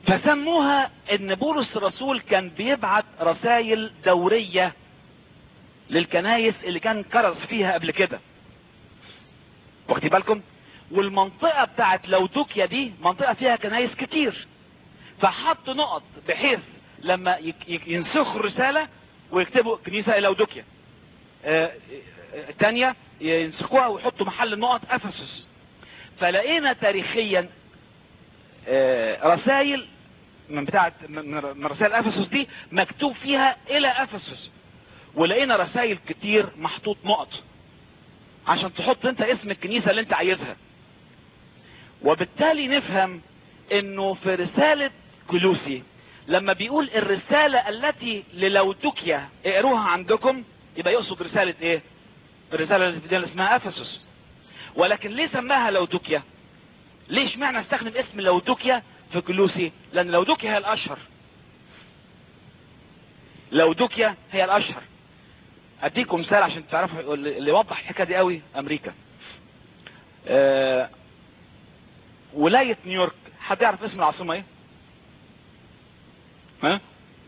فسموها ان بولس الرسول كان بيبعت رسائل دورية للكنايس اللي كان كرز فيها قبل كده واخدين بالكم والمنطقة بتاعت لودوكيا دي منطقة فيها كنايس كتير فحط نقط بحيث لما يك- يك- ينسخوا الرسالة ويكتبوا كنيسة لودوكيا آه، آه، تانية ينسخوها ويحطوا محل النقط افسس فلقينا تاريخيا رسائل من بتاعت من من رسائل افسس دي مكتوب فيها الى افسس ولقينا رسائل كتير محطوط نقط عشان تحط انت اسم الكنيسة اللي انت عايزها وبالتالي نفهم انه في رسالة كلوسي لما بيقول الرسالة التي للودوكيا اقروها عندكم يبقى يقصد رسالة ايه الرسالة اللي اسمها افسس ولكن ليه سماها لودوكيا ليش معنى استخدم اسم لودوكيا في كلوسي لان لودوكيا هي الاشهر لودوكيا هي الاشهر اديكم مثال عشان تعرفوا اللي يوضح الحكايه دي قوي امريكا آه ولايه نيويورك حد يعرف اسم العاصمه ايه ها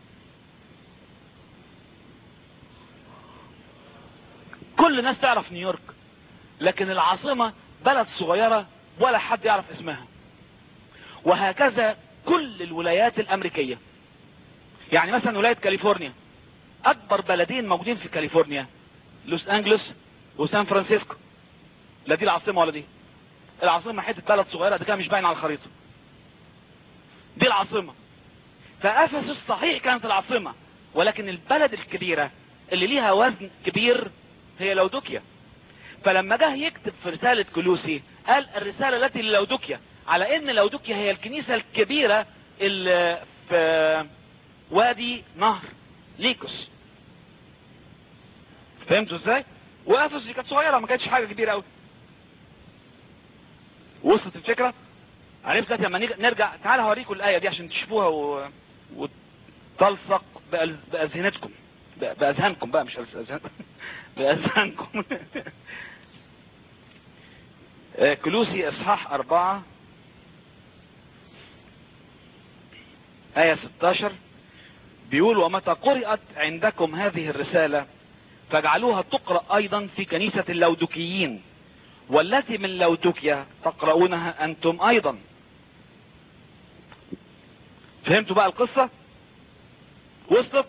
كل الناس تعرف نيويورك لكن العاصمه بلد صغيره ولا حد يعرف اسمها وهكذا كل الولايات الامريكيه يعني مثلا ولايه كاليفورنيا اكبر بلدين موجودين في كاليفورنيا لوس انجلوس وسان فرانسيسكو لا دي العاصمه ولا دي العاصمه حته بلد صغيره دي كده مش باين على الخريطه دي العاصمه فافسس صحيح كانت العاصمه ولكن البلد الكبيره اللي ليها وزن كبير هي لودوكيا فلما جه يكتب في رساله كلوسي قال الرساله التي للودوكيا على ان لودوكيا هي الكنيسه الكبيره اللي في وادي نهر ليكوس فهمتوا ازاي وافس دي كانت صغيره ما كانتش حاجه كبيره قوي وصلت الفكره عرفت دلوقتي لما نيجي- نرجع تعالى هوريكم الايه دي عشان تشوفوها و... وتلصق بأل- باذهنتكم ب- باذهانكم بقى مش أذهان باذهانكم آه، كلوسي اصحاح اربعة آية 16 بيقول ومتى قرأت عندكم هذه الرسالة فاجعلوها تقرأ أيضا في كنيسة اللودوكيين والتي من لودوكيا تقرؤونها أنتم أيضا فهمتوا بقى القصة وصلت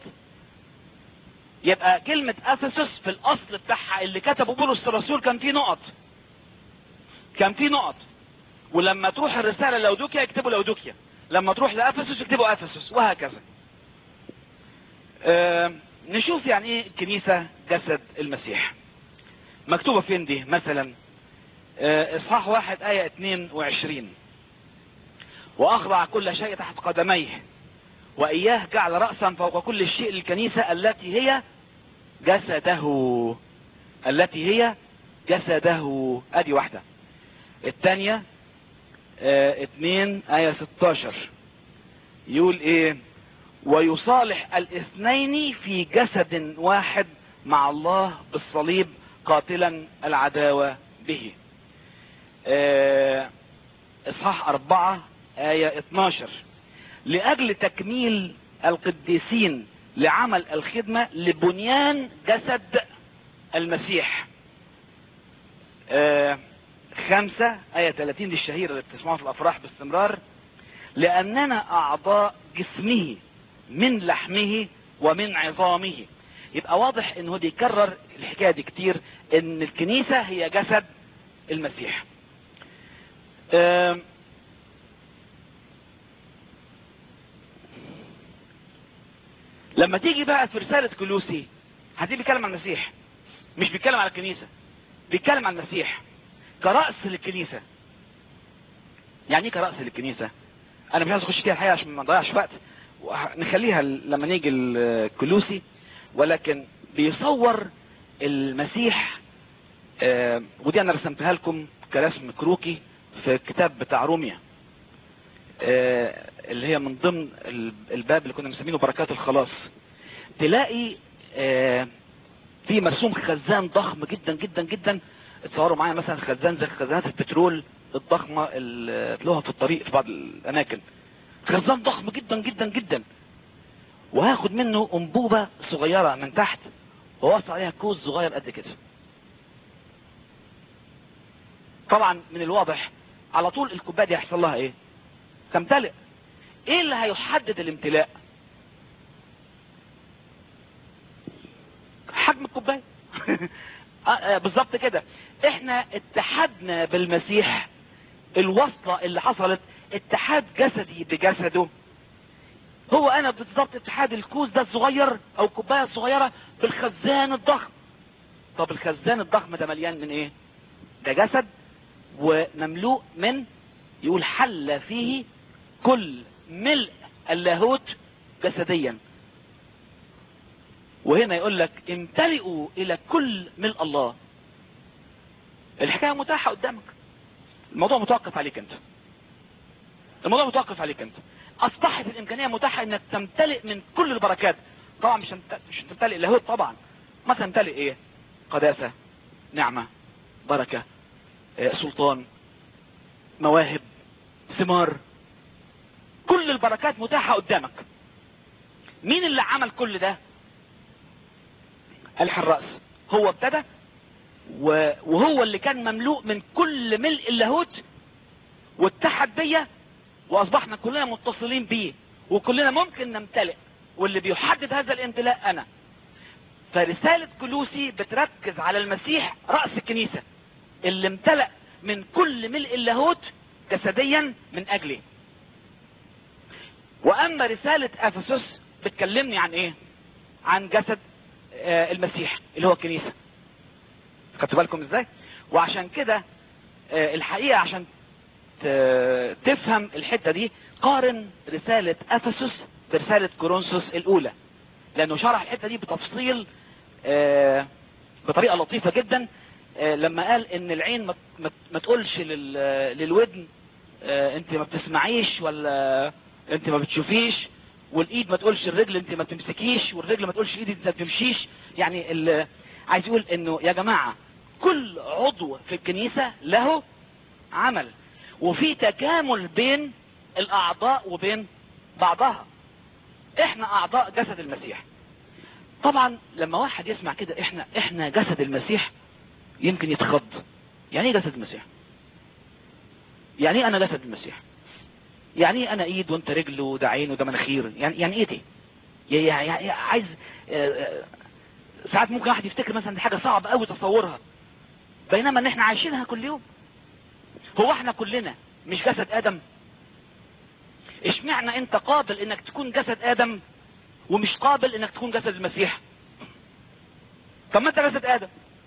يبقى كلمة أفسس في الأصل بتاعها اللي كتبه بولس الرسول كان فيه نقط كان فيه نقط ولما تروح الرسالة لودوكيا يكتبوا لودوكيا لما تروح لأفسس يكتبوا أفسس وهكذا آه نشوف يعني ايه كنيسة جسد المسيح مكتوبة فين دي مثلا آه اصحاح واحد آية 22 واخضع كل شيء تحت قدميه واياه جعل رأسا فوق كل شيء للكنيسة التي هي جسده التي هي جسده ادي واحدة الثانية آه اتنين آية 16 يقول ايه ويصالح الاثنين في جسد واحد مع الله بالصليب قاتلا العداوة به آه، اصحاح اربعة آية 12 لأجل تكميل القديسين لعمل الخدمة لبنيان جسد المسيح آه، خمسة آية 30 دي الشهيرة اللي بتسمعوها في الأفراح باستمرار لأننا أعضاء جسمه من لحمه ومن عظامه يبقى واضح انه بيكرر الحكايه دي كتير ان الكنيسه هي جسد المسيح آم، لما تيجي بقى في رساله كلوسي هتيجي بيتكلم عن المسيح مش بيتكلم على الكنيسه بيتكلم عن المسيح كرأس للكنيسه يعني ايه كرأس للكنيسه انا مش عايز اخش فيها الحقيقه عشان ما نضيعش وقت نخليها لما نيجي الكلوسي ولكن بيصور المسيح آه، ودي انا رسمتها لكم كرسم كروكي في الكتاب بتاع روميا آه، اللي هي من ضمن ال- الباب اللي كنا مسمينه بركات الخلاص تلاقي آه، في مرسوم خزان ضخم جدا جدا جدا اتصوروا معايا مثلا خزان زي خزانات البترول الضخمه اللي تلاقوها في الطريق في بعض الاماكن خزان ضخم جدا جدا جدا وهاخد منه انبوبة صغيرة من تحت ووصل عليها كوز صغير قد كده طبعا من الواضح على طول الكوبايه دي هيحصل لها ايه تمتلئ ايه اللي هيحدد الامتلاء حجم الكوبايه آه، آه، بالظبط كده احنا اتحدنا بالمسيح الوصلة اللي حصلت اتحاد جسدي بجسده هو انا بالظبط اتحاد الكوز ده الصغير او الكوبايه الصغيره بالخزان الضخم طب الخزان الضخم ده مليان من ايه ده جسد ومملوء من يقول حل فيه كل ملء اللاهوت جسديا وهنا يقول لك امتلئوا الى كل ملء الله الحكايه متاحه قدامك الموضوع متوقف عليك انت الموضوع متوقف عليك انت اصبحت الامكانيه متاحه انك تمتلئ من كل البركات طبعا مش هنت- مش تمتلئ لاهوت طبعا ما تمتلئ ايه قداسه نعمه بركه آه، سلطان مواهب ثمار كل البركات متاحه قدامك مين اللي عمل كل ده الحراس هو ابتدى و- وهو اللي كان مملوء من كل ملء اللاهوت واتحد بيا واصبحنا كلنا متصلين بيه وكلنا ممكن نمتلئ واللي بيحدد هذا الامتلاء انا فرسالة كلوسي بتركز على المسيح رأس الكنيسة اللي امتلأ من كل ملء اللاهوت جسديا من اجلي واما رسالة افسس بتكلمني عن ايه عن جسد آه، المسيح اللي هو الكنيسة خدتوا بالكم ازاي وعشان كده آه، الحقيقة عشان ت- تفهم الحتة دي قارن رسالة افسس برسالة كورنثوس الاولى لانه شرح الحتة دي بتفصيل آه، بطريقة لطيفة جدا آه، لما قال ان العين ما- ما ما تقولش لل- للودن آه، انت ما بتسمعيش ولا انت ما بتشوفيش والايد ما تقولش الرجل انت ما تمسكيش والرجل ما تقولش ايدي انت ما تمشيش يعني ال- عايز يقول انه يا جماعة كل عضو في الكنيسة له عمل وفي تكامل بين الاعضاء وبين بعضها احنا اعضاء جسد المسيح طبعا لما واحد يسمع كده احنا احنا جسد المسيح يمكن يتخض يعني ايه جسد المسيح يعني ايه انا جسد المسيح يعني ايه انا ايد وانت رجل وده عين وده مناخير يعني يعني ايه دي يعني يعني عايز آه، آه، ساعات ممكن واحد يفتكر مثلا دي حاجه صعبه قوي تصورها بينما ان احنا عايشينها كل يوم هو احنا كلنا مش جسد ادم اشمعنى انت قابل انك تكون جسد ادم ومش قابل انك تكون جسد المسيح طب ما انت جسد ادم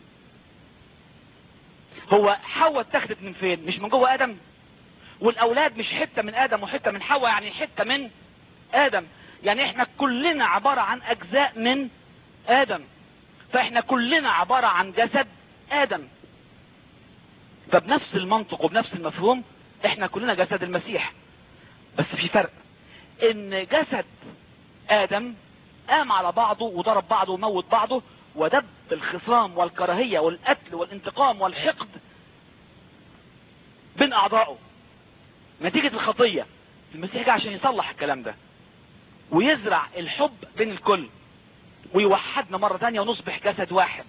هو حواء اتخذت من فين مش من جوه ادم والاولاد مش حته من ادم وحته من حواء يعني حته من ادم يعني احنا كلنا عباره عن اجزاء من ادم فاحنا كلنا عباره عن جسد ادم فبنفس المنطق وبنفس المفهوم احنا كلنا جسد المسيح بس في فرق ان جسد ادم قام على بعضه وضرب بعضه وموت بعضه ودب الخصام والكراهية والقتل والانتقام والحقد بين اعضائه نتيجة الخطية المسيح جه عشان يصلح الكلام ده ويزرع الحب بين الكل ويوحدنا مرة تانية ونصبح جسد واحد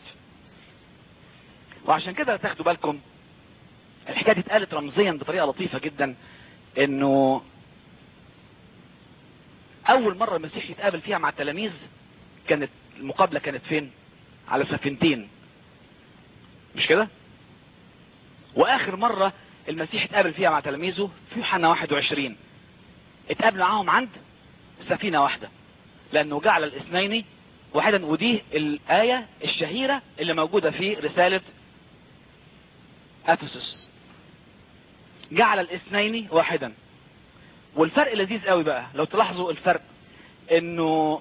وعشان كده تاخدوا بالكم الحكاية دي اتقالت رمزيا بطريقة لطيفة جدا انه اول مرة المسيح يتقابل فيها مع التلاميذ كانت المقابلة كانت فين على سفينتين مش كده واخر مرة المسيح اتقابل فيها مع تلاميذه في يوحنا 21 اتقابل معاهم عند سفينة واحدة لانه جعل الاثنين واحدا ودي الآية الشهيرة اللي موجودة في رسالة افسس جعل الاثنين واحدا والفرق لذيذ قوي بقى لو تلاحظوا الفرق انه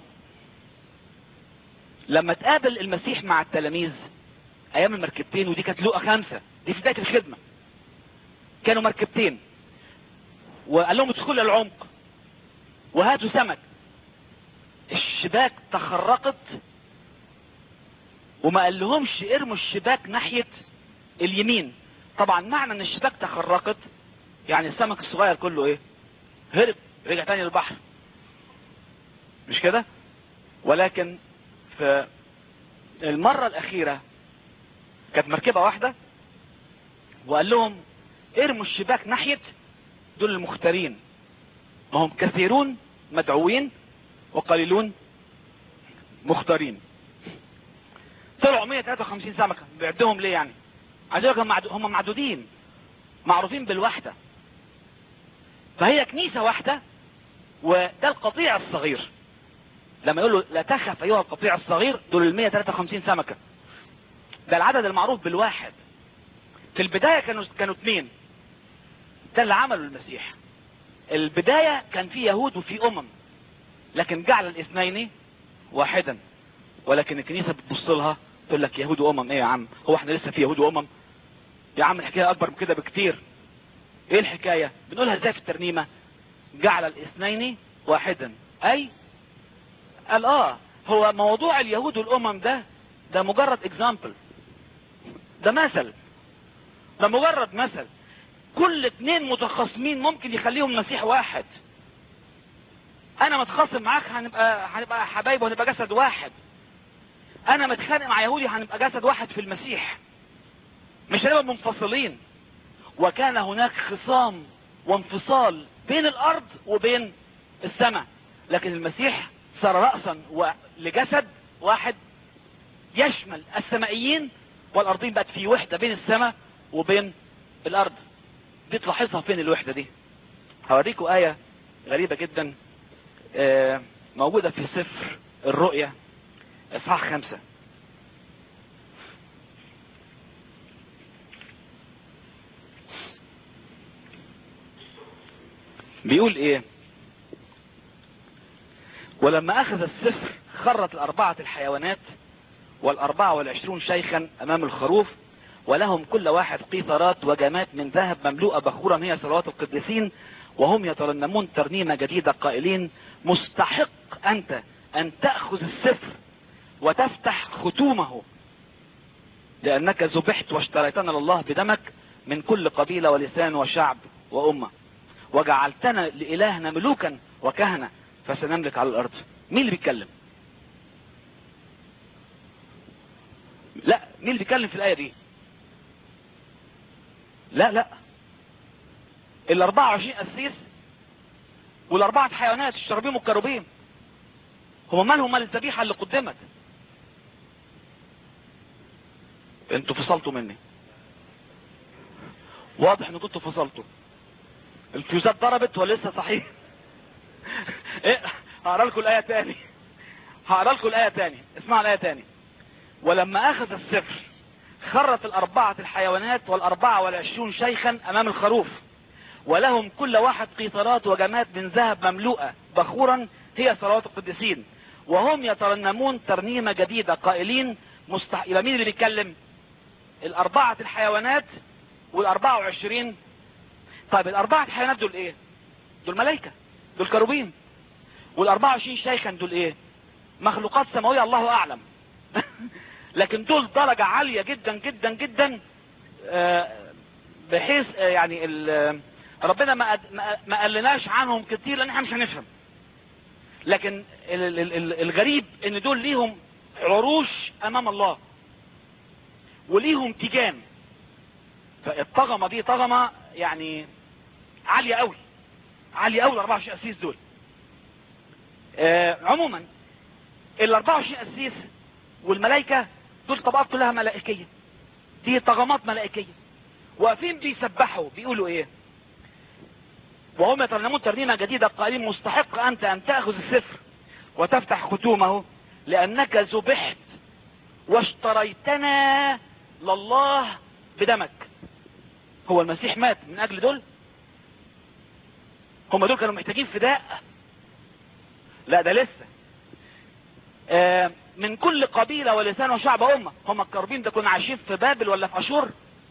لما تقابل المسيح مع التلاميذ ايام المركبتين ودي كانت لقى خمسة دي في بداية الخدمة كانوا مركبتين وقال لهم ادخلوا العمق وهاتوا سمك الشباك تخرقت وما قال لهمش ارموا الشباك ناحية اليمين طبعا معنى ان الشباك تخرقت يعني السمك الصغير كله ايه هرب رجع تاني للبحر مش كده ولكن في المرة الاخيرة كانت مركبة واحدة وقال لهم ارموا الشباك ناحية دول المختارين ما هم كثيرون مدعوين وقليلون مختارين طلعوا 153 سمكة بيعدهم ليه يعني عايز اقول لك هم معدودين معروفين بالوحدة فهي كنيسة واحدة وده القطيع الصغير لما يقول له لا تخف ايها القطيع الصغير دول ال 153 سمكة ده العدد المعروف بالواحد في البداية كانوا كانوا اثنين ده اللي عمله المسيح البداية كان في يهود وفي امم لكن جعل الاثنين واحدا ولكن الكنيسة بتبص لها تقول لك يهود وامم ايه يا عم هو احنا لسه في يهود وامم يا عم الحكاية اكبر من كده بكتير ايه الحكاية بنقولها ازاي في الترنيمة جعل الاثنين واحدا اي قال اه هو موضوع اليهود والامم ده ده مجرد اكزامبل ده مثل ده مجرد مثل كل اتنين متخاصمين ممكن يخليهم مسيح واحد انا متخاصم معاك هنبقى هنبقى حبايب وهنبقى جسد واحد انا متخانق مع يهودي هنبقى جسد واحد في المسيح مش هنبقى منفصلين وكان هناك خصام وانفصال بين الارض وبين السماء لكن المسيح صار رأسا لجسد واحد يشمل السمائيين والارضين بقت في وحدة بين السماء وبين الارض دي تلاحظها فين الوحدة دي هوريكم آية غريبة جدا موجودة في سفر الرؤية اصحاح خمسة بيقول ايه ولما اخذ السفر خرت الاربعة الحيوانات والاربعة والعشرون شيخا امام الخروف ولهم كل واحد قيثارات وجمات من ذهب مملوءة بخورا هي صلوات القديسين وهم يترنمون ترنيمة جديدة قائلين مستحق انت ان تأخذ السفر وتفتح ختومه لانك ذبحت واشتريتنا لله بدمك من كل قبيلة ولسان وشعب وامة وجعلتنا لالهنا ملوكا وكهنة فسنملك على الارض مين اللي بيتكلم لا مين اللي بيتكلم في الايه دي لا لا ال 24 قسيس والاربعه حيوانات الشرابيم والكروبيم هم مالهم مال الذبيحه اللي قدمت انتوا فصلتوا مني واضح ان كنتوا فصلتوا الفيوزات ضربت ولا لسه صحيح ايه هقرا لكم الايه تاني هقرا لكم الايه تاني اسمعوا الايه تاني ولما اخذ السفر خرت الاربعة الحيوانات والاربعة والعشرون شيخا امام الخروف ولهم كل واحد قيطرات وجمات من ذهب مملوءة بخورا هي صلوات القديسين وهم يترنمون ترنيمة جديدة قائلين مستح... يبقى مين اللي بيتكلم الاربعة الحيوانات والاربعة وعشرين طيب الاربعة الحيوانات دول ايه دول ملايكة دول كروبين والاربعة وعشرين شيخا دول ايه مخلوقات سماوية الله اعلم لكن دول درجة عالية جدا جدا جدا بحيث يعني ربنا ما ما قالناش عنهم كتير لان احنا مش هنفهم لكن الغريب ان دول ليهم عروش امام الله وليهم تيجان فالطغمة دي طغمة يعني عالية قوي عالية قوي ال 24 قسيس دول عموما ال 24 قسيس والملائكة دول طبقات كلها ملائكية دي طغمات ملائكية واقفين بيسبحوا بيقولوا ايه وهم يترنمون ترنيمة جديدة قائلين مستحق انت ان تأخذ السفر وتفتح ختومه لانك ذبحت واشتريتنا لله بدمك هو المسيح مات من اجل دول هم دول كانوا محتاجين فداء لا ده لسه آه من كل قبيلة ولسان وشعب أمة هم الكربين ده كنا عايشين في بابل ولا في أشور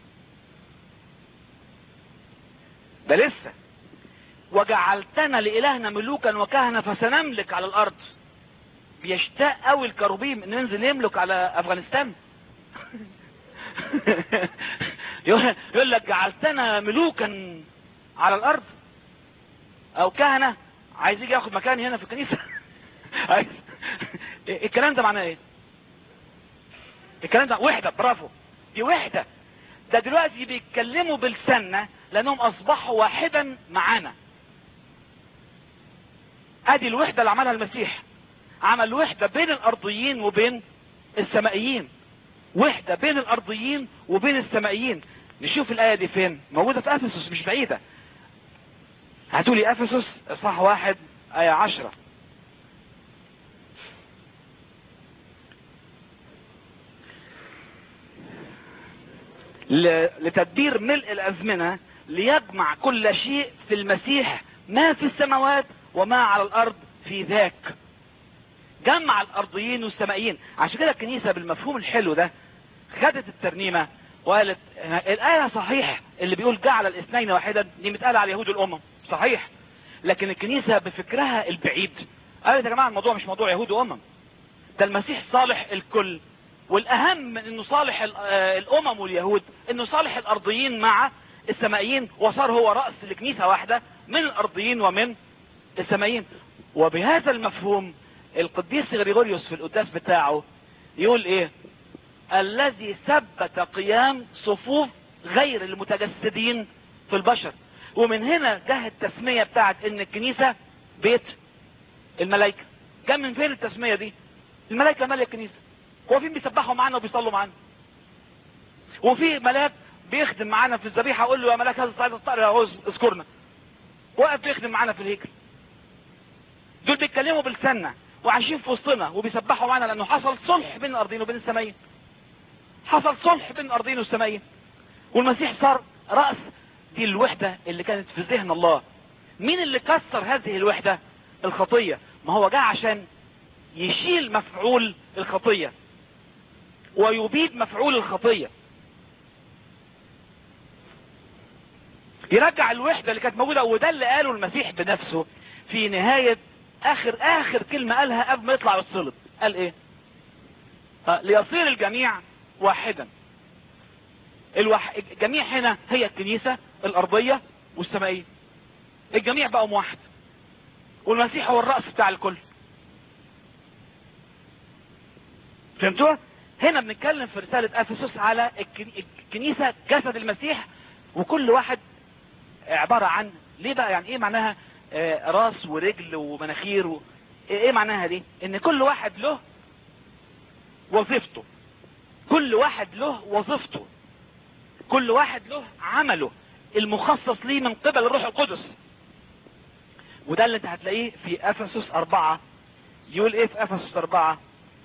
ده لسه وجعلتنا لإلهنا ملوكا وكهنة فسنملك على الأرض بيشتاق قوي الكروبيم ان ننزل يملك على أفغانستان يقول لك جعلتنا ملوكا على الأرض أو كهنة عايز يجي ياخد مكاني هنا في الكنيسة عايز الكلام ده معناه ايه الكلام ده وحدة برافو دي وحدة ده دلوقتي بيتكلموا بالسنة لانهم اصبحوا واحدا معانا ادي الوحدة اللي عملها المسيح عمل وحدة بين الارضيين وبين السمائيين وحدة بين الارضيين وبين السمائيين نشوف الاية دي فين موجودة في افسس مش بعيدة هاتولي افسس اصحاح واحد اية عشرة ل- لتدبير ملء الازمنة ليجمع كل شيء في المسيح ما في السماوات وما على الارض في ذاك جمع الارضيين والسمائيين عشان كده الكنيسة بالمفهوم الحلو ده خدت الترنيمة وقالت الآية صحيح اللي بيقول جعل الاثنين واحدا دي متقالة على يهود الأمم صحيح لكن الكنيسة بفكرها البعيد قالت يا جماعة الموضوع مش موضوع يهود وأمم ده المسيح صالح الكل والأهم من أنه صالح ال- آه، الأمم واليهود أنه صالح الأرضيين مع السمائيين وصار هو رأس لكنيسة واحدة من الأرضيين ومن السمائيين وبهذا المفهوم القديس غريغوريوس في القداس بتاعه يقول ايه الذي ثبت قيام صفوف غير المتجسدين في البشر ومن هنا جه التسمية بتاعت ان الكنيسة بيت الملائكة جاء من فين التسمية دي الملائكة مالية الكنيسة هو فين بيسبحوا معانا وبيصلوا معانا وفي ملاك بيخدم معانا في الذبيحة اقول له يا ملاك هذا الصعيد الطائر عاوز اذكرنا واقف بيخدم معانا في الهيكل دول بيتكلموا بلساننا وعايشين في وسطنا وبيسبحوا معانا لانه حصل صلح بين الارضين وبين السمايين حصل صلح بين الارضين والسمايين والمسيح صار رأس دي الوحدة اللي كانت في ذهن الله مين اللي كسر هذه الوحدة الخطية ما هو جاء عشان يشيل مفعول الخطية ويبيد مفعول الخطية يرجع الوحدة اللي كانت موجودة وده اللي قاله المسيح بنفسه في نهاية اخر اخر كلمة قالها قبل ما يطلع بالصلب قال ايه آه، ليصير الجميع واحدا الوح... الجميع هنا هي الكنيسة الارضية والسمائية الجميع بقوا موحد والمسيح هو الرأس بتاع الكل فهمتوا هنا بنتكلم في رسالة افسس على الكن- الكنيسة جسد المسيح وكل واحد عبارة عن ليه بقى يعني ايه معناها آه، راس ورجل ومناخير و... ايه إيه معناها دي ان كل واحد له وظيفته كل واحد له وظيفته كل واحد له عمله المخصص ليه من قبل الروح القدس وده اللي انت هتلاقيه في افسس اربعة يقول ايه في افسس اربعة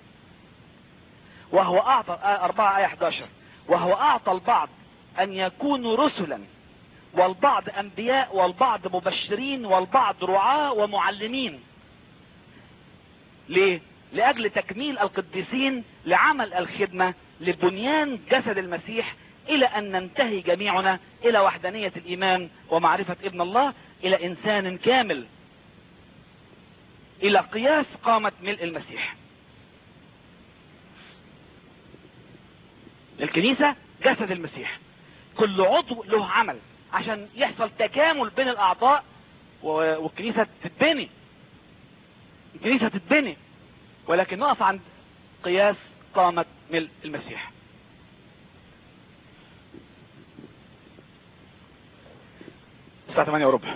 وهو اعطى آه، اربعة ايه 11 وهو اعطى البعض ان يكونوا رسلا والبعض انبياء والبعض مبشرين والبعض رعاة ومعلمين ليه لاجل تكميل القديسين لعمل الخدمة لبنيان جسد المسيح الى ان ننتهي جميعنا الى وحدانية الايمان ومعرفة ابن الله الى انسان كامل الى قياس قامة ملء المسيح الكنيسة جسد المسيح كل عضو له عمل عشان يحصل تكامل بين الاعضاء و- والكنيسة تتبني الكنيسة تتبني ولكن نقف عند قياس قامة ملء المسيح الساعة 8 وربع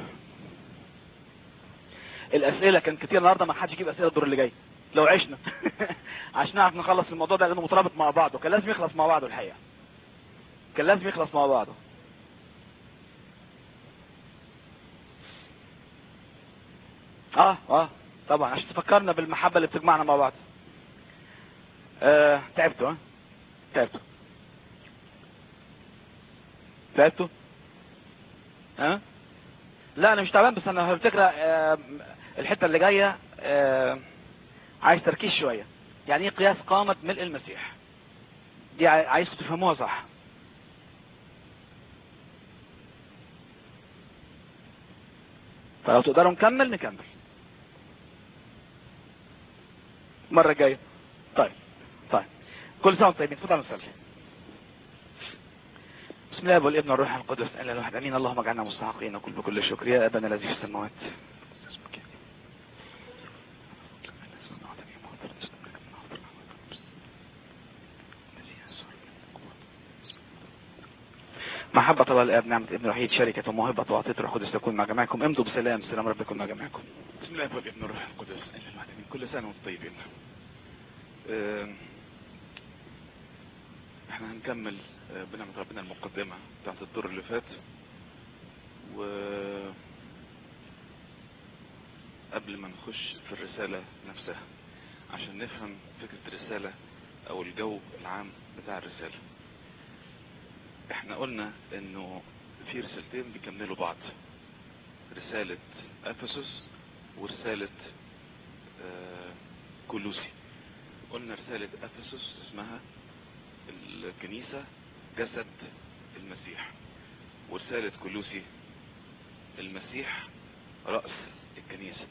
الاسئلة كان كتير النهاردة ما حدش يجيب اسئلة الدور اللي جاي لو عشنا عشان نعرف نخلص الموضوع ده لانه مترابط مع بعضه كان لازم يخلص مع بعضه الحقيقة كان لازم يخلص مع بعضه اه اه طبعا عشان تفكرنا بالمحبة اللي بتجمعنا مع بعض آه تعبتوا ها تعبتوا تعبتوا ها لا انا مش تعبان بس انا الفكرة آه الحتة اللي جاية آه عايز تركيز شوية يعني ايه قياس قامة ملء المسيح دي عاي- عايزكم تفهموها صح فلو تقدروا نكمل نكمل مرة جاية طيب طيب كل سنة وانتم طيبين تفضلوا نصلي بسم الله والابن والروح القدس الا الواحد امين اللهم اجعلنا مستحقين وكل بكل شكر يا ابانا الذي في السماوات اسمك محبة الله الآب نعمة ابن الوحيد شركة وموهبة وعطية الروح القدس تكون مع جميعكم امضوا بسلام سلام رب يكون مع جميعكم بسم الله والابن الروح القدس من كل سنة وانتم طيبين آم، احنا هنكمل آه، بنعمة ربنا المقدمة بتاعت الدور اللي فات و قبل ما نخش في الرسالة نفسها عشان نفهم فكرة الرسالة او الجو العام بتاع الرسالة احنا قلنا انه في رسالتين بيكملوا بعض رسالة افسس ورسالة آه، كولوسي قلنا رسالة افسس اسمها الكنيسة جسد المسيح ورسالة كولوسي المسيح رأس الكنيسة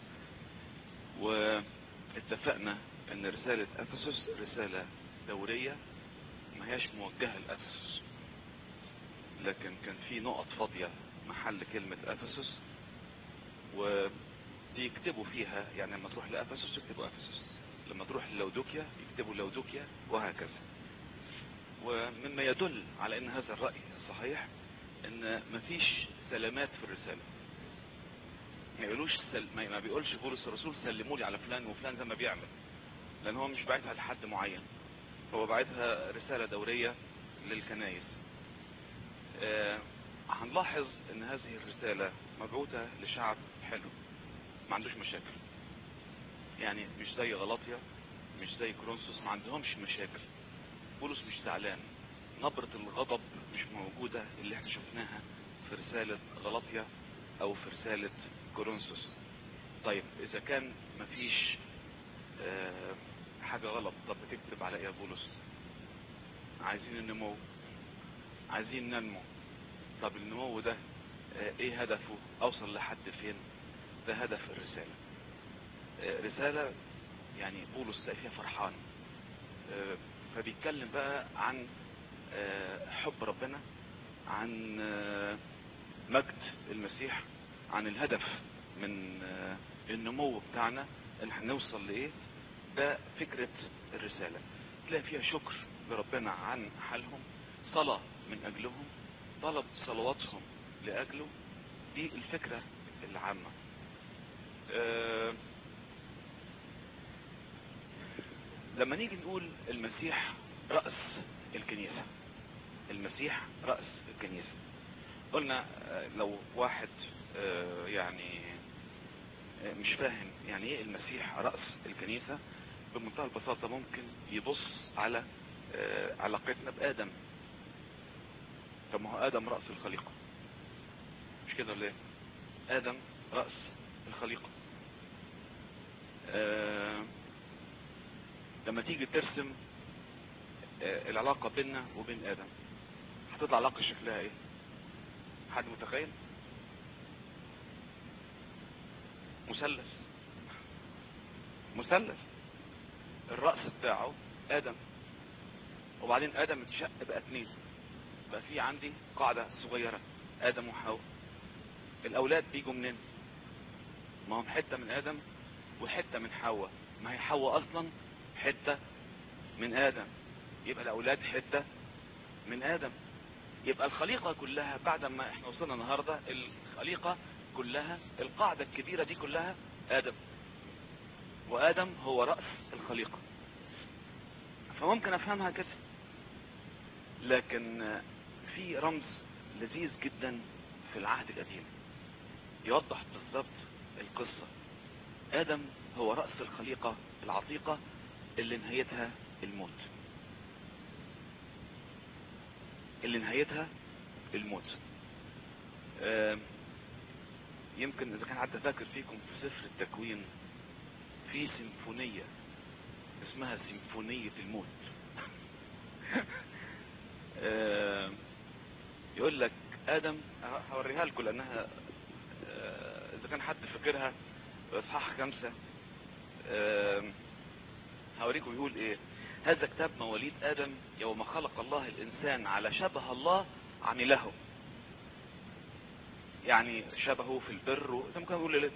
واتفقنا ان رسالة افسس رسالة دورية ما هياش موجهة لافسس لكن كان في نقط فاضية محل كلمة افسس ويكتبوا فيها يعني لما تروح لافسس يكتبوا افسس لما تروح للودوكيا يكتبوا لودوكيا وهكذا ومما يدل على ان هذا الرأي صحيح ان مفيش سلامات في الرسالة ما يقولوش سل... ما ما بيقولش بولس الرسول سلموا لي على فلان وفلان زي ما بيعمل لان هو مش باعتها لحد معين هو باعتها رسالة دورية للكنايس آه هنلاحظ ان هذه الرسالة مبعوثة لشعب حلو ما عندوش مشاكل يعني مش زي غلاطيا مش زي كورنثوس ما عندهمش مشاكل بولس مش زعلان نبرة الغضب مش موجودة اللي احنا شفناها في رسالة غلاطيا او في رسالة كورنثوس طيب اذا كان مفيش آه حاجة غلط طب بتكتب على ايه يا بولس عايزين النمو عايزين ننمو طب النمو ده آه ايه هدفه اوصل لحد فين ده هدف الرسالة آه رسالة يعني بولس تلاقي فيها فرحان آه فبيتكلم بقى عن آه حب ربنا عن آه مجد المسيح عن الهدف من آه النمو بتاعنا ان احنا نوصل لايه ده فكرة الرسالة تلاقي فيها شكر لربنا عن حالهم صلاة من اجلهم طلب صلواتهم لاجله دي الفكرة العامة أه لما نيجي نقول المسيح رأس الكنيسة المسيح رأس الكنيسة قلنا أه لو واحد أه يعني مش فاهم يعني ايه المسيح رأس الكنيسة بمنتهى البساطة ممكن يبص على علاقتنا بآدم طب ما هو آدم رأس الخليقة مش كده ولا ايه آدم رأس الخليقة آه لما تيجي ترسم آه العلاقة بيننا وبين آدم هتطلع علاقة شكلها ايه حد متخيل مثلث مثلث الرأس بتاعه آدم وبعدين آدم اتشق بقى اتنين بقى في عندي قاعدة صغيرة آدم وحواء الأولاد بيجوا منين ما هم حتة من آدم وحتة من حواء ما هي حواء أصلا حتة من آدم يبقى الأولاد حتة من آدم يبقى الخليقة كلها بعد ما احنا وصلنا النهاردة الخليقة كلها القاعدة الكبيرة دي كلها آدم وآدم هو رأس الخليقة فممكن أفهمها كده لكن في رمز لذيذ جدا في العهد القديم يوضح بالضبط القصة آدم هو رأس الخليقة العتيقة اللي نهايتها الموت اللي نهايتها الموت آه يمكن اذا كان حد فاكر فيكم في سفر التكوين في سيمفونية اسمها سيمفونية الموت آه يقول لك ادم هوريها لكم لانها آه اذا كان حد فاكرها اصحاح خمسة آه هوريكم يقول ايه هذا كتاب مواليد ادم يوم خلق الله الانسان على شبه الله عمله يعني شبهه في البر و... ممكن نقول ليلة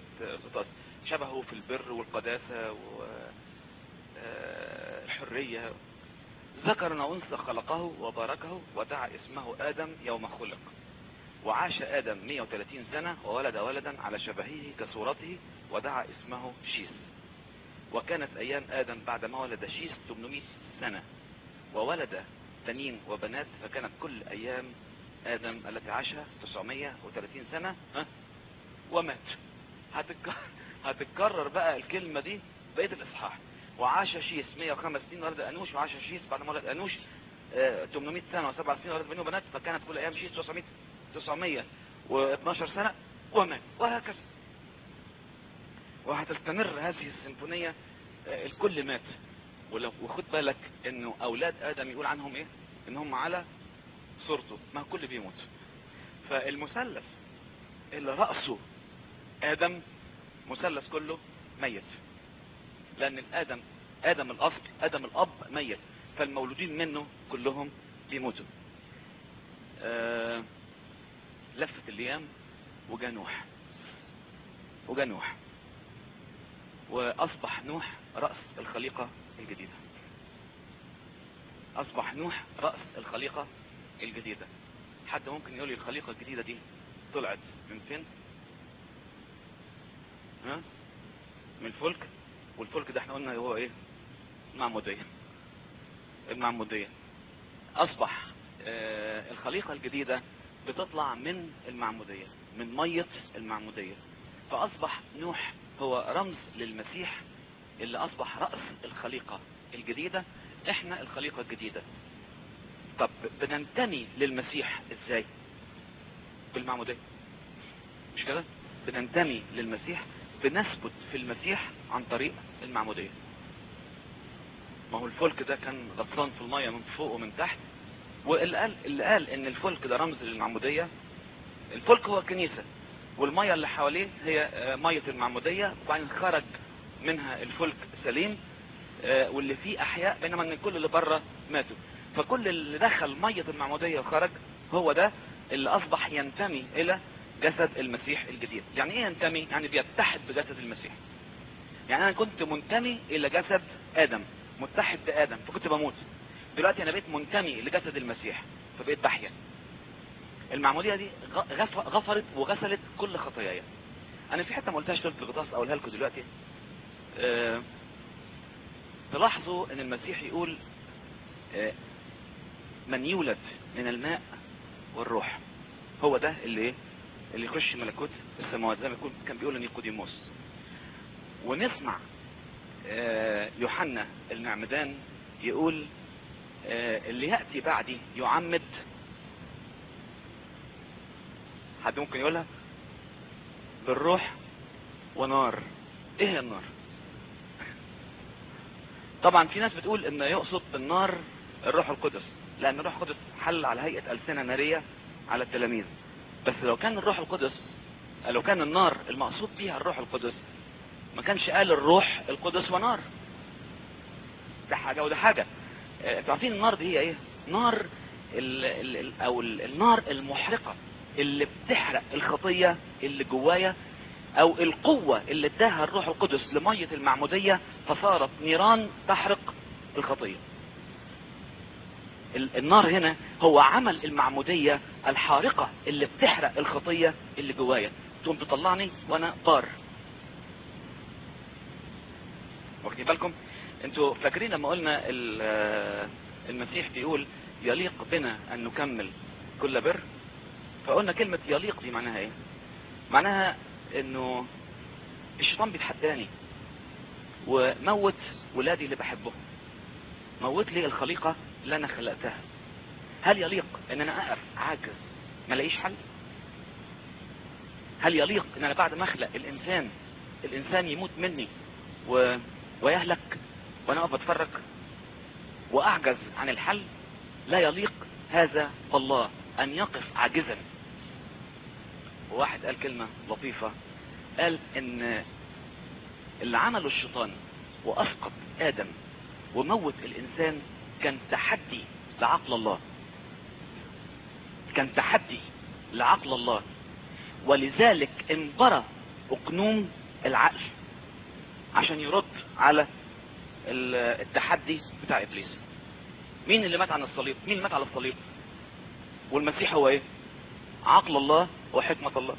شبهه في البر والقداسة والحرية ذكر وانثى خلقه وباركه ودعا اسمه ادم يوم خلق وعاش ادم 130 سنة وولد ولدا على شبهه كصورته ودعا اسمه شيس وكانت ايام ادم بعد ما ولد شيس 800 سنة وولد بنين وبنات فكانت كل ايام ادم التي عاشها 930 سنة ها ومات هتتكرر, هتتكرر بقى الكلمة دي بقية الاصحاح وعاش شيس 105 سنين ولد انوش وعاش شيس بعد ما ولد انوش آه 800 سنة وسبع سنين ولد بنين وبنات فكانت كل ايام شيس 900 912 سنة ومات وهكذا وهتستمر هذه السيمفونية آه الكل مات ولو وخد بالك انه اولاد ادم يقول عنهم ايه ان هم على صورته ما الكل بيموت فالمثلث اللي رأسه ادم مثلث كله ميت لان الادم ادم الاصل ادم الاب ميت فالمولودين منه كلهم بيموتوا آه لفت الايام وجا نوح وجا نوح واصبح نوح رأس الخليقة الجديدة اصبح نوح رأس الخليقة الجديدة حد ممكن يقول لي الخليقة الجديدة دي طلعت من فين ها من الفلك والفلك ده احنا قلنا هو ايه معمودية المعمودية اصبح آه الخليقة الجديدة بتطلع من المعمودية من مية المعمودية فاصبح نوح هو رمز للمسيح اللي اصبح رأس الخليقة الجديدة احنا الخليقة الجديدة طب بننتمي للمسيح ازاي بالمعمودية مش كده بننتمي للمسيح بنثبت في المسيح عن طريق المعمودية ما هو الفلك ده كان غطسان في المية من فوق ومن تحت واللي قال اللي قال ان الفلك ده رمز للمعمودية الفلك هو الكنيسة والمية اللي حواليه هي مية المعمودية وبعدين خرج منها الفلك سليم واللي فيه احياء بينما ان كل اللي بره ماتوا فكل اللي دخل مية المعمودية وخرج هو ده اللي اصبح ينتمي الى جسد المسيح الجديد يعني ايه ينتمي يعني بيتحد بجسد المسيح يعني انا كنت منتمي الى جسد ادم متحد بادم فكنت بموت دلوقتي انا بقيت منتمي لجسد المسيح فبقيت بحيا المعمودية دي غفرت وغسلت كل خطاياي انا في حتة ما قلتهاش في الغطاس اقولها لكم دلوقتي أه تلاحظوا ان المسيح يقول أه من يولد من الماء والروح هو ده اللي ايه اللي يخش ملكوت السماوات زي ما يكون كان بيقول نيقوديموس ونسمع أه يوحنا المعمدان يقول اللي يأتي بعدي يعمد حد ممكن يقولها بالروح ونار ايه هي النار طبعا في ناس بتقول ان يقصد بالنار الروح القدس لان الروح القدس حل على هيئة ألسنة نارية على التلاميذ بس لو كان الروح القدس لو كان النار المقصود بيها الروح القدس ما كانش قال الروح القدس ونار ده حاجة وده حاجة تعرفين النار دي هي ايه نار ال ال ال او ال النار المحرقة اللي بتحرق الخطية اللي جوايا او القوة اللي اداها الروح القدس لمية المعمودية فصارت نيران تحرق الخطية النار هنا هو عمل المعمودية الحارقة اللي بتحرق الخطية اللي جوايا تقوم تطلعني وانا طار واخدين بالكم انتوا فاكرين لما قلنا المسيح بيقول يليق بنا ان نكمل كل بر فقلنا كلمة يليق دي معناها ايه معناها انه الشيطان بيتحداني وموت ولادي اللي بحبهم موت لي الخليقة اللي انا خلقتها هل يليق ان انا اقف عاجز ما لاقيش حل هل يليق ان انا بعد ما اخلق الانسان الانسان يموت مني و... ويهلك وانا اقف اتفرج واعجز عن الحل لا يليق هذا الله ان يقف عاجزا وواحد قال كلمة لطيفة قال ان اللي عمله الشيطان واسقط ادم وموت الانسان كان تحدي لعقل الله كان تحدي لعقل الله ولذلك انبرى اقنوم العقل عشان يرد على التحدي بتاع ابليس مين اللي مات عن الصليب مين اللي مات على الصليب والمسيح هو ايه عقل الله وحكمة الله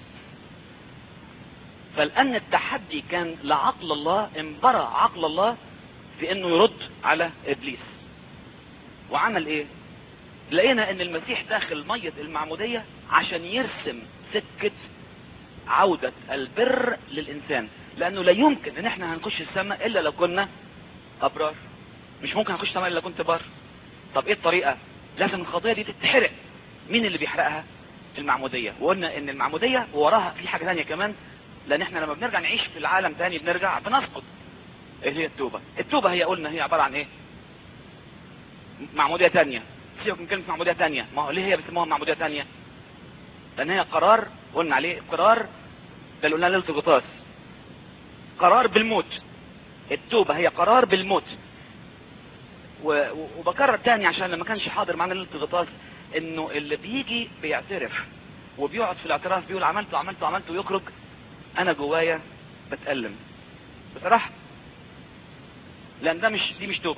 فالان التحدي كان لعقل الله انبرى عقل الله في انه يرد على ابليس وعمل ايه لقينا ان المسيح داخل مية المعمودية عشان يرسم سكة عودة البر للانسان لانه لا يمكن ان احنا هنخش السماء الا لو كنا ابرار مش ممكن هنخش السماء الا لو كنت بار طب ايه الطريقة لازم الخطية دي تتحرق مين اللي بيحرقها المعمودية وقلنا ان المعمودية وراها في حاجة ثانية كمان لان احنا لما بنرجع نعيش في العالم تاني بنرجع بنسقط ايه هي التوبة التوبة هي قلنا هي عبارة عن ايه معمودية تانية سيبك من كلمة معمودية تانية ما هو ليه هي بيسموها معمودية تانية لان هي قرار قلنا عليه قرار ده اللي قلنا ليلة الغطاس قرار بالموت التوبة هي قرار بالموت و- و- وبكرر تاني عشان لما كانش حاضر معانا ليلة الغطاس انه اللي بيجي بيعترف وبيقعد في الاعتراف بيقول عملت وعملت وعملت ويخرج انا جوايا بتألم بصراحة لان ده مش دي مش توبة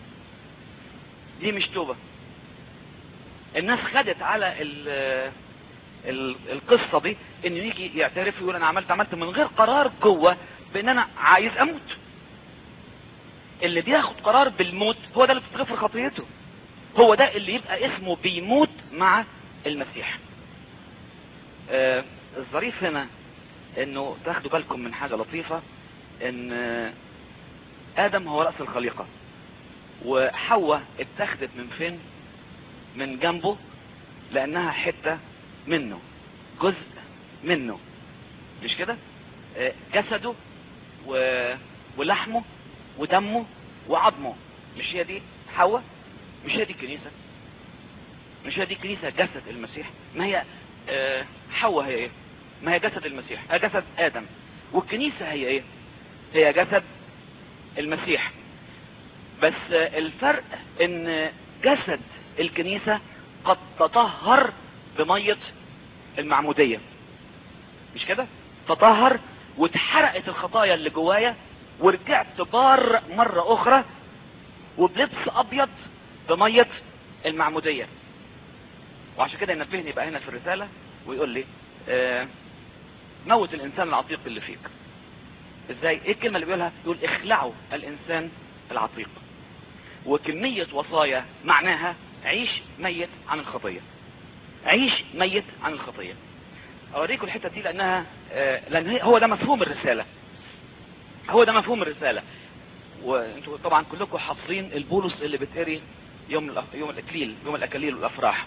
دي مش توبة الناس خدت على ال ال القصة دي انه يجي يعترف ويقول انا عملت عملت من غير قرار جوه بان انا عايز اموت اللي بياخد قرار بالموت هو ده اللي بتتغفر خطيته هو ده اللي يبقى اسمه بيموت مع المسيح آه الظريف هنا انه تاخدوا بالكم من حاجة لطيفة ان آه، ادم هو رأس الخليقة وحواء اتخذت من فين من جنبه لانها حتة منه جزء منه مش كده آه، جسده و... ولحمه ودمه وعظمه مش هي دي حواء مش هي دي الكنيسة مش هي دي الكنيسة جسد المسيح ما هي آه، حواء هي ايه ما هي جسد المسيح هي جسد ادم والكنيسة هي ايه هي جسد المسيح بس آه، الفرق ان جسد الكنيسة قد تطهر بمية المعمودية مش كده تطهر واتحرقت الخطايا اللي جوايا ورجعت بار مرة اخرى وبلبس ابيض بمية المعمودية وعشان كده ينبهني بقى هنا في الرسالة ويقول لي آه موت الانسان العتيق اللي فيك ازاي ايه الكلمة اللي بيقولها يقول اخلعوا الانسان العتيق وكمية وصايا معناها عيش ميت عن الخطية عيش ميت عن الخطية اوريكم الحتة دي لانها آه لان هي- هو ده مفهوم الرسالة هو ده مفهوم الرسالة وانتوا طبعا كلكم حافظين البولس اللي بتقري يوم الأف... يوم الاكليل يوم الاكاليل والافراح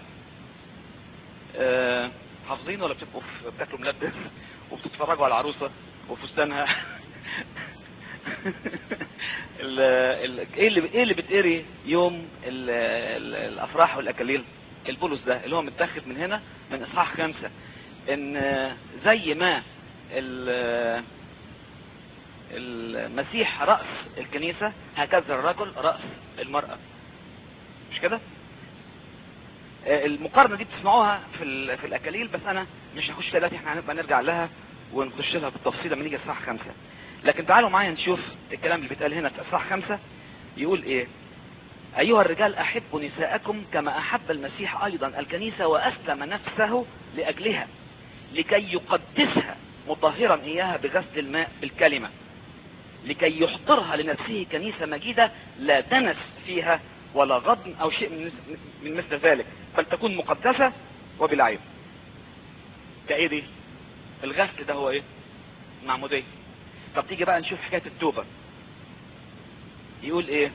آه، حافظين ولا بتبقوا في- بتاكلوا ملبس وبتتفرجوا على العروسه وفستانها ال... ال... ايه اللي ايه اللي بتقري يوم ال... ال... الافراح والاكاليل البولس ده اللي هو متاخد من هنا من اصحاح خمسة ان آه، زي ما ال... المسيح رأس الكنيسة هكذا الرجل رأس المرأة مش كده آه، المقارنة دي بتسمعوها في, ال- في الأكاليل بس أنا مش هخش فيها دلوقتي احنا هنبقى نرجع لها ونخش لها بالتفصيل لما نيجي الصح خمسة لكن تعالوا معايا نشوف الكلام اللي بيتقال هنا في الصح خمسة يقول ايه أيها الرجال أحبوا نساءكم كما أحب المسيح أيضا الكنيسة وأسلم نفسه لأجلها لكي يقدسها مطهرا إياها بغسل الماء بالكلمة لكي يحضرها لنفسه كنيسة مجيدة لا دنس فيها ولا غضن او شيء من مثل- من مثل ذلك بل تكون مقدسة وبلا عيب كايه دي الغسل ده هو ايه معمودية طب تيجي بقى نشوف حكاية التوبة يقول ايه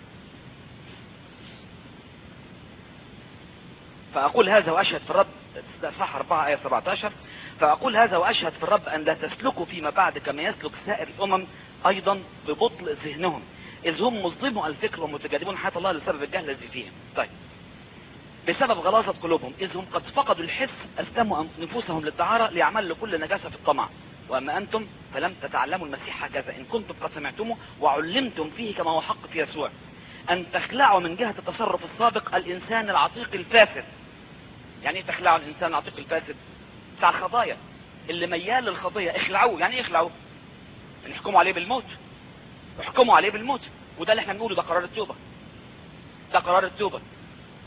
فأقول هذا وأشهد في الرب صح 4 آية 17 فأقول هذا وأشهد في الرب أن لا تسلكوا فيما بعد كما يسلك سائر الأمم أيضا ببطء ذهنهم إذ هم مظلموا الفكر ومتجاذبون حياة الله لسبب الجهل الذي فيهم طيب بسبب غلاظة قلوبهم إذ هم قد فقدوا الحس أسلموا أن- نفوسهم للدعارة ليعملوا كل نجاسة في الطمع وأما أنتم فلم تتعلموا المسيح هكذا إن كنتم قد سمعتموه وعلمتم فيه كما هو حق في يسوع أن تخلعوا من جهة التصرف السابق الإنسان العتيق الفاسد يعني ايه تخلعوا الإنسان العتيق الفاسد بتاع الخطايا اللي ميال للخطية اخلعوه يعني ايه اخلعوه نحكموا عليه بالموت احكموا عليه بالموت وده اللي احنا بنقوله ده قرار التوبة ده قرار التوبة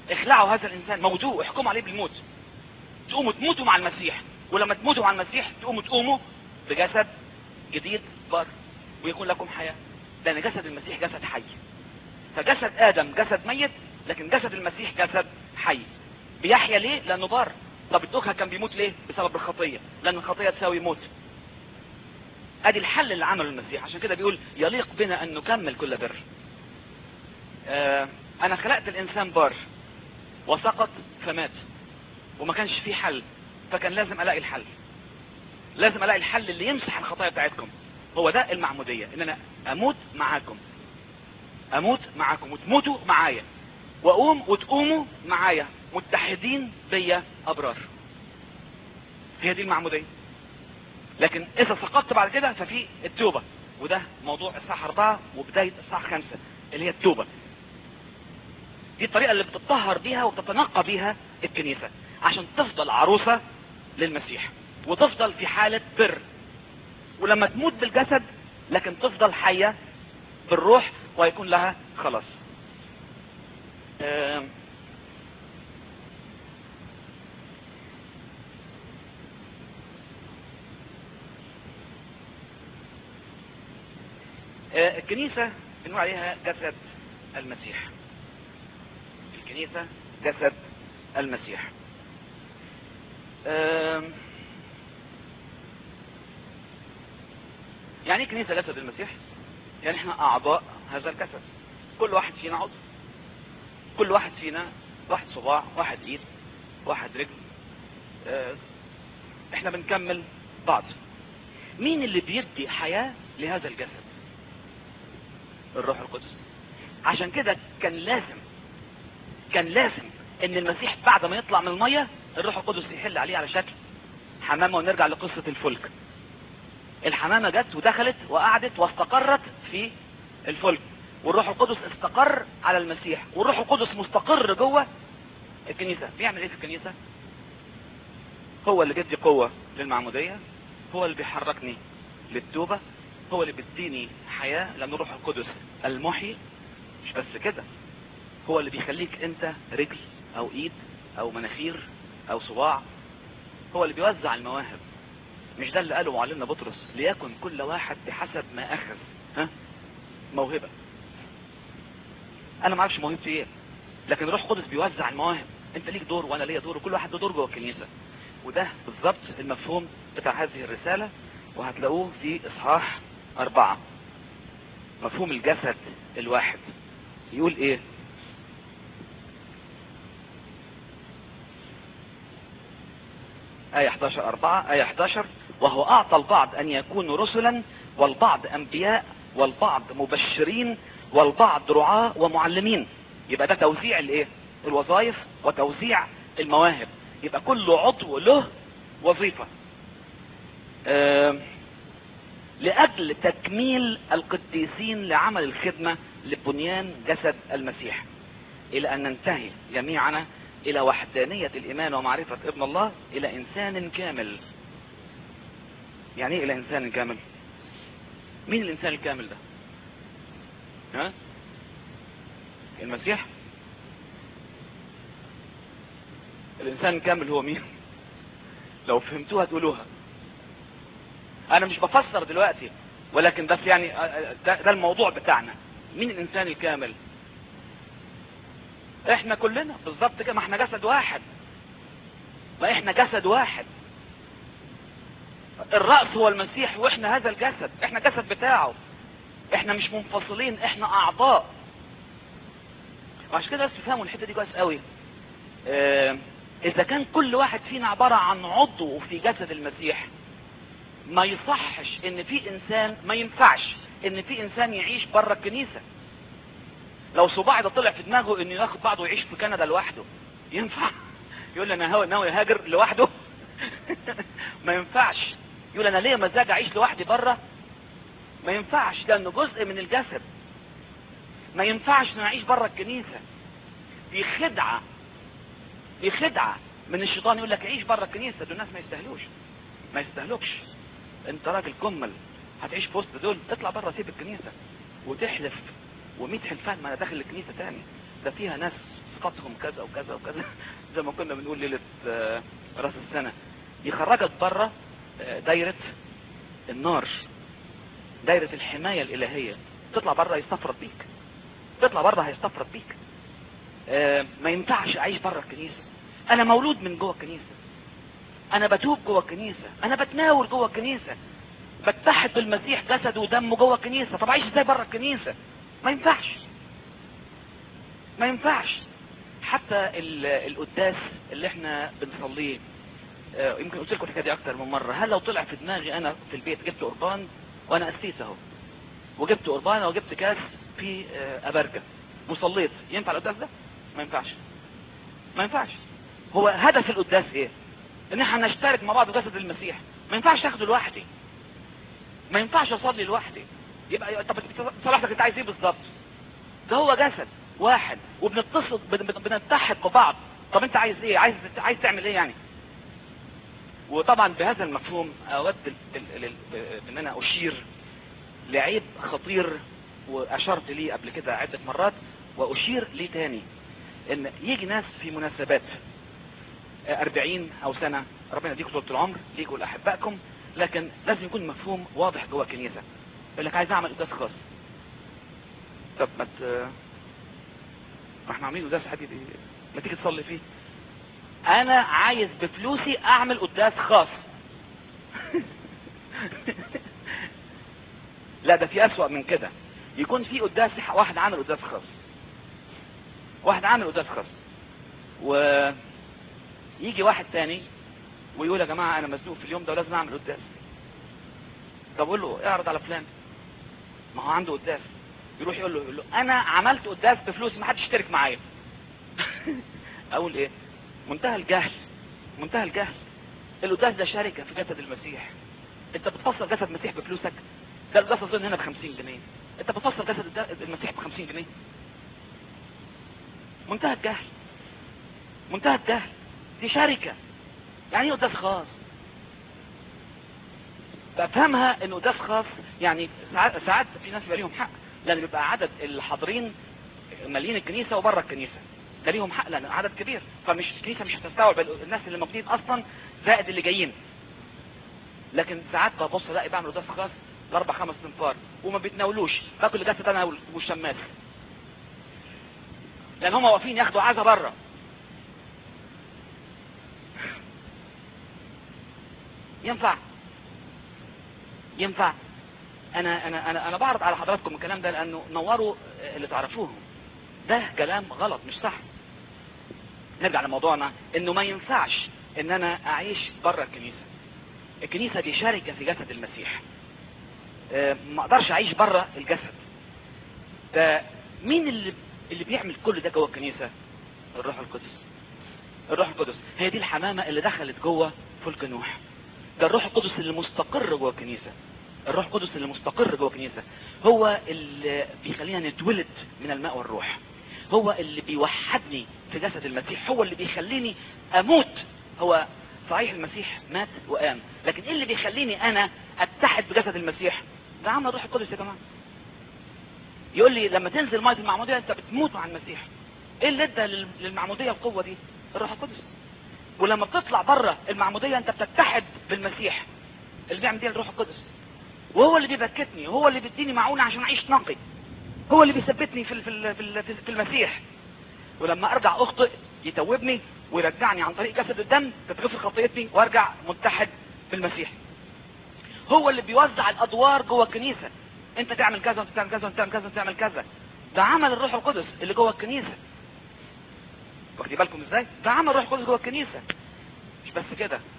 اخلعوا هذا الانسان موتوه احكموا عليه بالموت تقوموا تموتوا مع المسيح ولما تموتوا مع المسيح تقوموا تقوموا بجسد جديد بر ويكون لكم حياة لان جسد المسيح جسد حي فجسد ادم جسد ميت لكن جسد المسيح جسد حي بيحيا ليه لانه بار طب الدوكها كان بيموت ليه بسبب الخطية لان الخطية تساوي موت ادي الحل اللي عمله المسيح عشان كده بيقول يليق بنا ان نكمل كل بر آه انا خلقت الانسان بار وسقط فمات وما كانش فيه حل فكان لازم الاقي الحل لازم الاقي الحل اللي يمسح الخطايا بتاعتكم هو ده المعمودية ان انا اموت معاكم اموت معاكم وتموتوا معايا واقوم وتقوموا معايا متحدين بيا ابرار هي دي المعمودية لكن اذا سقطت بعد كده ففي التوبة وده موضوع الساعة 4 وبداية الساعة 5 اللي هي التوبة دي الطريقة اللي بتطهر بيها وتتنقى بيها الكنيسة عشان تفضل عروسة للمسيح وتفضل في حالة بر ولما تموت بالجسد لكن تفضل حية بالروح ويكون لها خلاص آم. آه، الكنيسة بنقول عليها جسد المسيح الكنيسة جسد المسيح آم. يعني ايه كنيسة جسد المسيح يعني احنا اعضاء هذا الجسد كل واحد فينا عضو كل واحد فينا واحد صباع واحد ايد واحد رجل اه احنا بنكمل بعض مين اللي بيدي حياة لهذا الجسد الروح القدس عشان كده كان لازم كان لازم ان المسيح بعد ما يطلع من المية الروح القدس يحل عليه على شكل حمامة ونرجع لقصة الفلك الحمامة جت ودخلت وقعدت واستقرت في الفلك والروح القدس استقر على المسيح والروح القدس مستقر جوه الكنيسة بيعمل ايه في الكنيسة هو اللي بيدي قوة للمعمودية هو اللي بيحركني للتوبة هو اللي بيديني حياة لان الروح القدس المحيي مش بس كده هو اللي بيخليك انت رجل او ايد او مناخير او صباع هو اللي بيوزع المواهب مش ده اللي قاله معلمنا بطرس ليكن كل واحد بحسب ما اخذ ها موهبة انا ما اعرفش موهبتي ايه لكن الروح القدس بيوزع المواهب انت ليك دور وانا ليا دور وكل واحد له دور جوه الكنيسه وده بالظبط المفهوم بتاع هذه الرساله وهتلاقوه في اصحاح اربعه مفهوم الجسد الواحد يقول ايه آية 11 أربعة آية 11 وهو أعطى البعض أن يكونوا رسلا والبعض أنبياء والبعض مبشرين والبعض رعاة ومعلمين يبقى ده توزيع الايه الوظائف وتوزيع المواهب يبقى كل عضو له وظيفة آه لأجل تكميل القديسين لعمل الخدمة لبنيان جسد المسيح إلى أن ننتهي جميعنا إلى وحدانية الإيمان ومعرفة ابن الله إلى إنسان كامل يعني إيه إلى إنسان كامل مين الإنسان الكامل ده ها المسيح الانسان الكامل هو مين لو فهمتوها تقولوها انا مش بفسر دلوقتي ولكن بس يعني ده, ده الموضوع بتاعنا مين الانسان الكامل احنا كلنا بالظبط كده ما احنا جسد واحد ما احنا جسد واحد الرأس هو المسيح واحنا هذا الجسد احنا جسد بتاعه احنا مش منفصلين احنا اعضاء وعشان كده بس تفهموا الحته دي كويس قوي اه اذا كان كل واحد فينا عباره عن عضو في جسد المسيح ما يصحش ان في انسان ما ينفعش ان في انسان يعيش بره الكنيسه لو صباعي ده طلع في دماغه انه ياخد بعضه ويعيش في كندا لوحده ينفع يقول لي انا هو ناوي يهاجر لوحده ما ينفعش يقول انا ليه مزاج اعيش لوحدي بره ما ينفعش لانه جزء من الجسد ما ينفعش ان اعيش بره الكنيسه دي خدعه دي خدعه من الشيطان يقول لك عيش بره الكنيسه دول الناس ما يستاهلوش ما يستاهلوكش انت راجل كمل هتعيش في وسط دول اطلع بره سيب الكنيسه وتحلف و100 حلفان ما انا داخل الكنيسه تاني ده فيها ناس مواصفاتهم كذا وكذا وكذا زي ما كنا بنقول ليله آه، راس السنه يخرجك بره آه، دايره النار دايره الحمايه الالهيه تطلع بره يستفرد بيك تطلع بره هيستفرد بيك آه، ما ينفعش اعيش بره الكنيسه انا مولود من جوه الكنيسه انا بتوب جوه الكنيسه انا بتناول جوه الكنيسه بتحد بالمسيح جسده ودمه جوه الكنيسه طب اعيش ازاي بره الكنيسه ما ينفعش ما ينفعش حتى ال- القداس اللي احنا بنصليه آه، يمكن قلت لكم الحكايه دي اكتر من مره هل لو طلع في دماغي انا في البيت جبت قربان وانا قسيت اهو وجبت قربان وجبت كاس في آه، ابرجه وصليت ينفع القداس ده ما ينفعش ما ينفعش هو هدف القداس ايه ان احنا نشترك مع بعض في جسد المسيح ما ينفعش اخده لوحدي ما ينفعش اصلي لوحدي يبقى طب صلاحتك انت عايز ايه بالظبط ده هو جسد واحد وبنتصل بن- بن- بنتحد ببعض طب انت عايز ايه عايز عايز تعمل ايه يعني وطبعا بهذا المفهوم اود ال- ال- ال- ان انا اشير لعيب خطير واشرت ليه قبل كده عدة مرات واشير ليه تاني ان يجي ناس في مناسبات أربعين او سنة ربنا يديكم طول العمر ليكوا لاحبائكم لكن لازم يكون مفهوم واضح جوه الكنيسة يقول لك عايز اعمل قداس خاص طب ما ت... ما احنا عاملين قداس حديد ايه ما تيجي تصلي فيه انا عايز بفلوسي اعمل قداس خاص لا ده في اسوأ من كده يكون في قداس واحد عامل قداس خاص واحد عامل قداس خاص ويجي واحد تاني ويقول يا جماعة انا مزنوق في اليوم ده ولازم اعمل قداس طب قول له اعرض على فلان ما هو عنده قداس يروح يقول له, يقول له انا عملت قداس بفلوس ما حدش اشترك معايا اقول ايه منتهى الجهل منتهى الجهل القداس ده شركة في جسد المسيح انت بتفصل جسد المسيح بفلوسك ده القداس اظن هنا ب 50 جنيه انت بتفصل جسد الد- المسيح ب 50 جنيه منتهى الجهل منتهى الجهل دي شركة يعني ايه قداس خاص بفهمها ان قداس خاص يعني ساعات, ساعات في ناس بيبقى ليهم حق لان بيبقى عدد الحاضرين مالين الكنيسه وبره الكنيسه ده ليهم حق لان عدد كبير فمش الكنيسه مش هتستوعب الناس اللي موجودين اصلا زائد اللي جايين لكن ساعات ببص الاقي بعمل قداس خاص لاربع خمس تنفار وما بيتناولوش باكل جسد انا والشماس لان هم واقفين ياخدوا عزا بره ينفع ينفع انا انا انا انا بعرض على حضراتكم الكلام ده لانه نوروا اللي تعرفوهم ده كلام غلط مش صح نرجع لموضوعنا انه ما ينفعش ان انا اعيش بره الكنيسه الكنيسه دي شركه في جسد المسيح آه، ما اقدرش اعيش بره الجسد ده مين اللي اللي بيعمل كل ده جوه الكنيسه الروح القدس الروح القدس هي دي الحمامه اللي دخلت جوه فلك نوح ده الروح القدس اللي مستقر جوه الكنيسه الروح القدس اللي مستقر جوه الكنيسه هو اللي بيخلينا نتولد من الماء والروح هو اللي بيوحدني في جسد المسيح هو اللي بيخليني اموت هو صحيح المسيح مات وقام لكن ايه اللي بيخليني انا اتحد بجسد المسيح ده عمل الروح القدس يا جماعه يقول لي لما تنزل ميه المعموديه انت بتموت مع المسيح ايه اللي ادى لل- للمعموديه القوه دي الروح القدس ولما بتطلع بره المعموديه انت بتتحد بالمسيح اللي بيعمل دي الروح القدس وهو اللي بيبكتني وهو اللي بيديني معونه عشان اعيش نقي هو اللي بيثبتني في ال- في ال- في ال- في المسيح ولما ارجع اخطئ يتوبني ويرجعني عن طريق جسد الدم تتغفر خطيتي وارجع متحد بالمسيح هو اللي بيوزع الادوار جوه الكنيسه انت تعمل كذا وانت تعمل كذا وانت تعمل كذا وانت تعمل كذا ده عمل الروح القدس اللي جوه الكنيسه واخدين بالكم ازاي ده عمل الروح القدس جوه الكنيسه مش بس كده